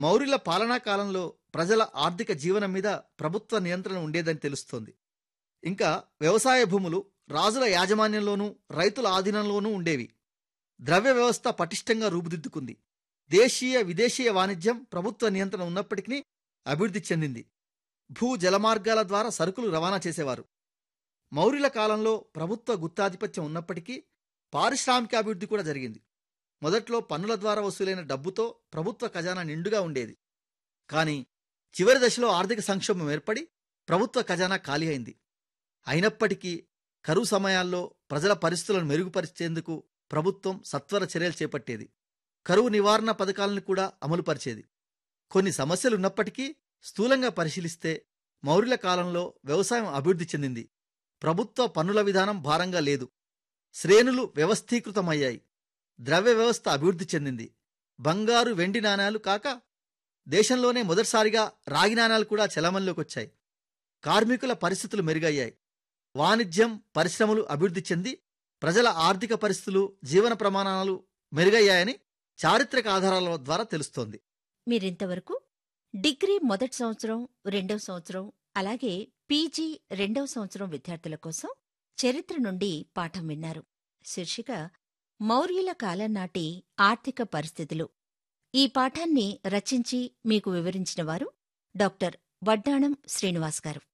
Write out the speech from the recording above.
మౌర్యుల పాలనా కాలంలో ప్రజల ఆర్థిక జీవనం మీద ప్రభుత్వ నియంత్రణ ఉండేదని తెలుస్తోంది ఇంకా వ్యవసాయ భూములు రాజుల యాజమాన్యంలోనూ రైతుల ఆధీనంలోనూ ఉండేవి ద్రవ్య వ్యవస్థ పటిష్టంగా రూపుదిద్దుకుంది దేశీయ విదేశీయ వాణిజ్యం ప్రభుత్వ నియంత్రణ ఉన్నప్పటికీ అభివృద్ధి చెందింది భూ జలమార్గాల ద్వారా సరుకులు రవాణా చేసేవారు మౌర్యుల కాలంలో ప్రభుత్వ గుత్తాధిపత్యం ఉన్నప్పటికీ పారిశ్రామిక అభివృద్ధి కూడా జరిగింది మొదట్లో పన్నుల ద్వారా వసూలైన డబ్బుతో ప్రభుత్వ ఖజానా నిండుగా ఉండేది కానీ చివరి దశలో ఆర్థిక సంక్షోభం ఏర్పడి ప్రభుత్వ ఖజానా ఖాళీ అయింది అయినప్పటికీ కరువు సమయాల్లో ప్రజల పరిస్థితులను మెరుగుపరిచేందుకు ప్రభుత్వం సత్వర చర్యలు చేపట్టేది కరువు నివారణ పథకాలను కూడా అమలుపరిచేది కొన్ని సమస్యలున్నప్పటికీ స్థూలంగా పరిశీలిస్తే మౌర్యుల కాలంలో వ్యవసాయం అభివృద్ధి చెందింది ప్రభుత్వ పన్నుల విధానం భారంగా లేదు శ్రేణులు వ్యవస్థీకృతమయ్యాయి ద్రవ్య వ్యవస్థ అభివృద్ధి చెందింది బంగారు వెండి నాణాలు కాక దేశంలోనే మొదటిసారిగా రాగి నాణాలు కూడా చలమల్లోకి వచ్చాయి కార్మికుల పరిస్థితులు మెరుగయ్యాయి వాణిజ్యం పరిశ్రమలు అభివృద్ధి చెంది ప్రజల ఆర్థిక పరిస్థితులు జీవన ప్రమాణాలు మెరుగయ్యాయని చారిత్రక ఆధారాల ద్వారా తెలుస్తోంది మీరింతవరకు డిగ్రీ మొదటి సంవత్సరం రెండవ సంవత్సరం అలాగే పీజీ రెండవ సంవత్సరం విద్యార్థుల కోసం చరిత్ర నుండి పాఠం విన్నారు శీర్షిక మౌర్యుల కాలం నాటి ఆర్థిక పరిస్థితులు ఈ పాఠాన్ని రచించి మీకు వివరించిన వారు డాక్టర్ వడ్డాణం శ్రీనివాస్ గారు